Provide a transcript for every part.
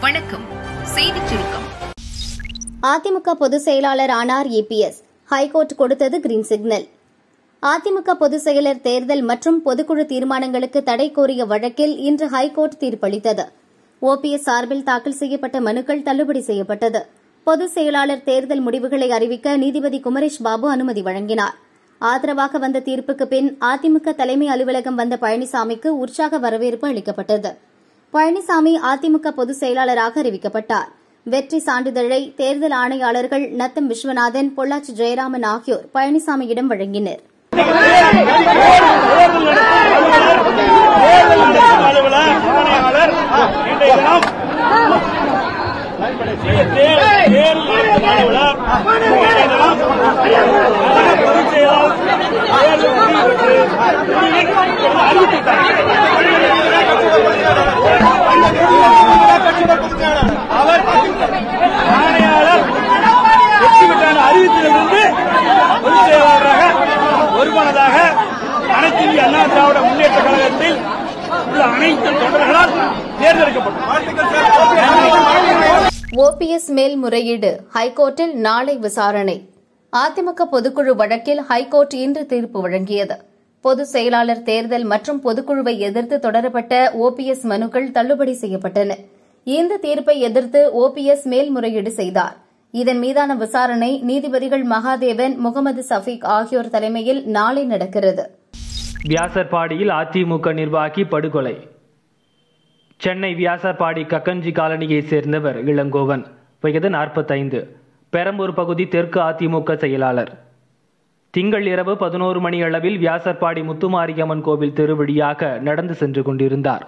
வணக்கம் செய்திச் சுருக்கம் அதிமுக பொதுச் செயலாளர் ஆனார் ஏபிஎஸ் ஹைகோர்ட் கொடுத்தது கிரீன் சிக்னல் அதிமுக பொதுச் செயலர் தேர்தல் மற்றும் பொதுக்குழு தீர்மானங்களுக்கு தடை கோரிய வழக்கில் இன்று ஹைகோர்ட் தீர்ப்பளித்தது ஓபிஎஸ் சார்பில் தாக்கல் செய்யப்பட்ட மனுக்கள் தள்ளுபடி செய்யப்பட்டது பொதுச் செயலாளர் தேர்தல் முடிவுகளை அறிவிக்க நீதிபதி குமரேஷ் பாபு அனுமதி வழங்கினார் ஆதரவாக வந்த தீர்ப்புக்கு பின் அதிமுக தலைமை அலுவலகம் வந்த பழனிசாமிக்கு உற்சாக வரவேற்பு அளிக்கப்பட்டது பழனிசாமி அதிமுக பொதுச் செயலாளராக அறிவிக்கப்பட்டார் வெற்றி சான்றிதழை தேர்தல் ஆணையாளர்கள் நத்தம் விஸ்வநாதன் பொள்ளாச்சி ஜெயராமன் ஆகியோர் பழனிசாமியிடம் வழங்கினர் அலுவலர் ஆணையாளர் இன்றைய தினம் தேர்தல் தேர்தல் அலுவலர் இன்றைய தினம் நகர பொதுச் செயலாளர் தேர்தல் முடிவு பெற்று அறிவித்துள்ளார் அவர் ஆணையாளர் வெற்றி பெற்றான அறிவித்திலிருந்து பொதுச் செயலாளராக ஒருமனதாக அனைத்து இந்திய அண்ணா திராவிட முன்னேற்ற கழகத்தில் உள்ள அனைத்து தொண்டர்களால் தேர்ந்தெடுக்கப்பட்டார் ஓபிஎஸ் மேல்முறையீடு ஹைகோர்ட்டில் நாளை விசாரணை அதிமுக பொதுக்குழு வழக்கில் ஹைகோர்ட் இன்று தீர்ப்பு வழங்கியது பொதுச் செயலாளர் தேர்தல் மற்றும் பொதுக்குழுவை எதிர்த்து தொடரப்பட்ட ஓபிஎஸ் மனுக்கள் தள்ளுபடி செய்யப்பட்டன இந்த தீர்ப்பை எதிர்த்து ஓபிஎஸ் மேல்முறையீடு செய்தார் இதன் மீதான விசாரணை நீதிபதிகள் மகாதேவன் முகமது சஃபீக் ஆகியோர் தலைமையில் நாளை நடக்கிறது வியாசர்பாடியில் அதிமுக நிர்வாகி படுகொலை சென்னை வியாசர்பாடி கக்கஞ்சி காலனியைச் சேர்ந்தவர் இளங்கோவன் வயது நாற்பத்தைந்து பெரம்பூர் பகுதி தெற்கு அதிமுக செயலாளர் திங்கள் இரவு பதினோரு மணி அளவில் வியாசர்பாடி முத்துமாரியம்மன் கோவில் திருவழியாக நடந்து சென்று கொண்டிருந்தார்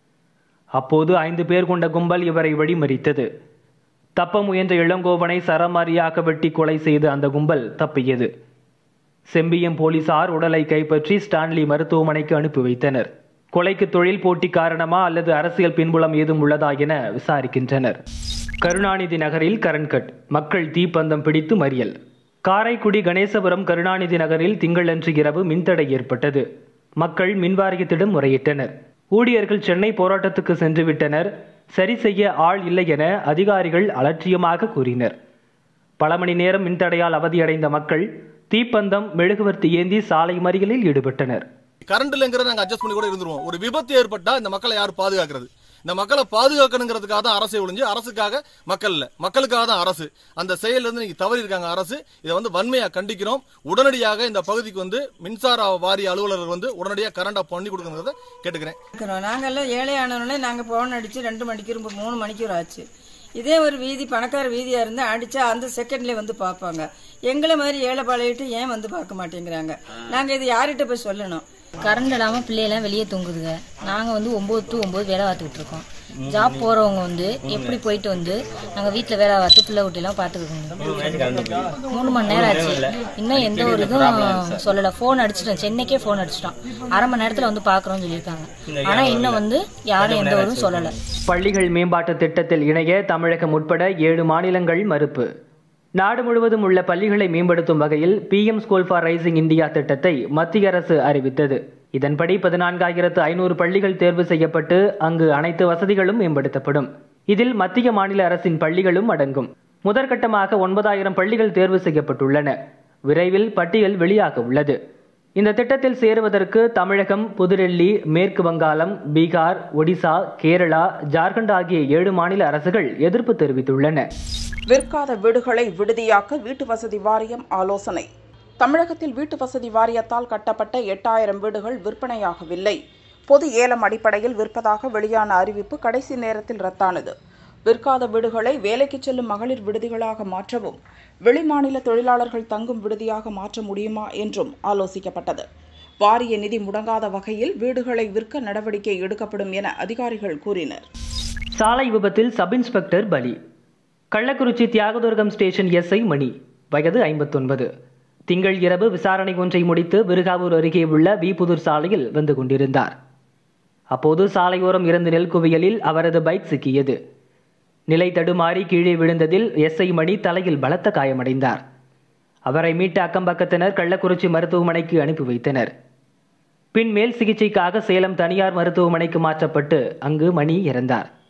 அப்போது ஐந்து பேர் கொண்ட கும்பல் இவரை வழிமறித்தது தப்ப முயன்ற இளங்கோவனை சரமாரியாக வெட்டி கொலை செய்து அந்த கும்பல் தப்பியது செம்பியம் போலீசார் உடலை கைப்பற்றி ஸ்டான்லி மருத்துவமனைக்கு அனுப்பி வைத்தனர் கொலைக்கு தொழில் போட்டி காரணமா அல்லது அரசியல் பின்புலம் ஏதும் உள்ளதா என விசாரிக்கின்றனர் கருணாநிதி நகரில் கரண்கட் மக்கள் தீப்பந்தம் பிடித்து மறியல் காரைக்குடி கணேசபுரம் கருணாநிதி நகரில் திங்களன்று இரவு மின்தடை ஏற்பட்டது மக்கள் மின்வாரியத்திடம் முறையிட்டனர் ஊழியர்கள் சென்னை போராட்டத்துக்கு சென்று விட்டனர் சரி செய்ய ஆள் இல்லை என அதிகாரிகள் அலட்சியமாக கூறினர் பல மணி நேரம் மின்தடையால் அவதியடைந்த மக்கள் தீப்பந்தம் மெழுகுவர்த்தி ஏந்தி சாலை மறியலில் ஈடுபட்டனர் கரண்ட் இல்லைங்கிறத நாங்க அட்ஜஸ்ட் பண்ணி கூட இருந்துருவோம் ஒரு விபத்து ஏற்பட்டா இந்த மக்களை யார் பாதுகாக்கிறது இந்த மக்களை பாதுகாக்கணுங்கிறதுக்காக தான் அரசை ஒழிஞ்சு அரசுக்காக மக்கள் இல்ல மக்களுக்காக தான் அரசு அந்த செயல்ல இருந்து நீங்க தவறி இருக்காங்க அரசு இதை வந்து வன்மையா கண்டிக்கிறோம் உடனடியாக இந்த பகுதிக்கு வந்து மின்சார வாரிய அலுவலர் வந்து உடனடியாக கரண்டா பண்ணி கொடுக்கணுங்கிறத கேட்டுக்கிறேன் இருக்கிறோம் நாங்கெல்லாம் ஏழையானவனே நாங்கள் ஃபோன் அடித்து ரெண்டு மணிக்கு ரொம்ப மூணு மணிக்கு ஆச்சு இதே ஒரு வீதி பணக்கார வீதியாக இருந்தால் அடித்தா அந்த செகண்ட்லேயே வந்து பார்ப்பாங்க எங்களை மாதிரி ஏழை பழையிட்டு ஏன் வந்து பார்க்க மாட்டேங்கிறாங்க நாங்கள் இது யார்கிட்ட போய் சொல்லணும் கரண்ட் இல்லாமல் பிள்ளையெல்லாம் வெளியே தூங்குதுங்க நாங்கள் வந்து ஒம்பது டு ஒம்பது வேலை பார்த்துக்கிட்டு இருக்கோம் ஜாப் போகிறவங்க வந்து எப்படி போயிட்டு வந்து நாங்கள் வீட்டில் வேலை பார்த்து பிள்ளை குட்டியெல்லாம் பார்த்துக்கிட்டு மூணு மணி நேரம் ஆச்சு இன்னும் எந்த ஒரு இதுவும் சொல்லலை ஃபோன் அடிச்சிட்டோம் சென்னைக்கே ஃபோன் அடிச்சிட்டோம் அரை மணி நேரத்தில் வந்து பார்க்குறோம்னு சொல்லியிருக்காங்க ஆனால் இன்னும் வந்து யாரும் எந்த ஒரு சொல்லலை பள்ளிகள் மேம்பாட்டு திட்டத்தில் இணைய தமிழகம் உட்பட ஏழு மாநிலங்கள் மறுப்பு நாடு முழுவதும் உள்ள பள்ளிகளை மேம்படுத்தும் வகையில் PM school for rising India திட்டத்தை மத்திய அரசு அறிவித்தது இதன்படி பதினான்காயிரத்து ஐநூறு பள்ளிகள் தேர்வு செய்யப்பட்டு அங்கு அனைத்து வசதிகளும் மேம்படுத்தப்படும் இதில் மத்திய மாநில அரசின் பள்ளிகளும் அடங்கும் முதற்கட்டமாக ஒன்பதாயிரம் பள்ளிகள் தேர்வு செய்யப்பட்டுள்ளன விரைவில் பட்டியல் வெளியாக உள்ளது இந்த திட்டத்தில் சேருவதற்கு தமிழகம் புதுடெல்லி மேற்கு வங்காளம் பீகார் ஒடிசா கேரளா ஜார்க்கண்ட் ஆகிய ஏழு மாநில அரசுகள் எதிர்ப்பு தெரிவித்துள்ளன விற்காத வீடுகளை விடுதியாக்க வீட்டு வசதி வாரியம் ஆலோசனை தமிழகத்தில் வீட்டு வசதி வாரியத்தால் கட்டப்பட்ட எட்டாயிரம் வீடுகள் விற்பனையாகவில்லை பொது ஏலம் அடிப்படையில் விற்பதாக வெளியான அறிவிப்பு கடைசி நேரத்தில் ரத்தானது விற்காத வீடுகளை வேலைக்கு செல்லும் மகளிர் விடுதிகளாக மாற்றவும் வெளிமாநில தொழிலாளர்கள் தங்கும் விடுதியாக மாற்ற முடியுமா என்றும் ஆலோசிக்கப்பட்டது வாரிய நிதி முடங்காத வகையில் வீடுகளை விற்க நடவடிக்கை எடுக்கப்படும் என அதிகாரிகள் கூறினர் சாலை விபத்தில் சப் இன்ஸ்பெக்டர் பலி கள்ளக்குறிச்சி தியாகதுர்கம் ஸ்டேஷன் எஸ்ஐ மணி வயது ஐம்பத்தொன்பது திங்கள் இரவு விசாரணை ஒன்றை முடித்து விருகாவூர் அருகே உள்ள விபுதூர் சாலையில் வந்து கொண்டிருந்தார் அப்போது சாலையோரம் இருந்த நெல் குவியலில் அவரது பைக் சிக்கியது நிலை தடுமாறி கீழே விழுந்ததில் எஸ்ஐ மணி தலையில் பலத்த காயமடைந்தார் அவரை மீட்ட அக்கம்பக்கத்தினர் கள்ளக்குறிச்சி மருத்துவமனைக்கு அனுப்பி வைத்தனர் பின் மேல் சிகிச்சைக்காக சேலம் தனியார் மருத்துவமனைக்கு மாற்றப்பட்டு அங்கு மணி இறந்தார்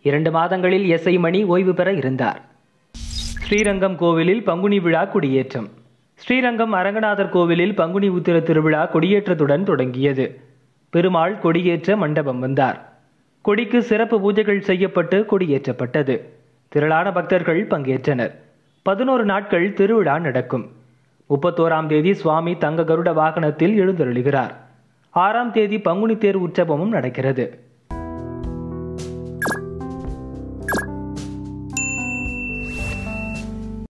இரண்டு மாதங்களில் எஸ்ஐ மணி ஓய்வு பெற இருந்தார் ஸ்ரீரங்கம் கோவிலில் பங்குனி விழா கொடியேற்றம் ஸ்ரீரங்கம் அரங்கநாதர் கோவிலில் பங்குனி உத்திர திருவிழா கொடியேற்றத்துடன் தொடங்கியது பெருமாள் கொடியேற்ற மண்டபம் வந்தார் கொடிக்கு சிறப்பு பூஜைகள் செய்யப்பட்டு கொடியேற்றப்பட்டது திரளான பக்தர்கள் பங்கேற்றனர் பதினோரு நாட்கள் திருவிழா நடக்கும் முப்பத்தோராம் தேதி சுவாமி தங்க கருட வாகனத்தில் எழுந்தருளுகிறார் ஆறாம் தேதி பங்குனி தேர் உற்சவமும் நடக்கிறது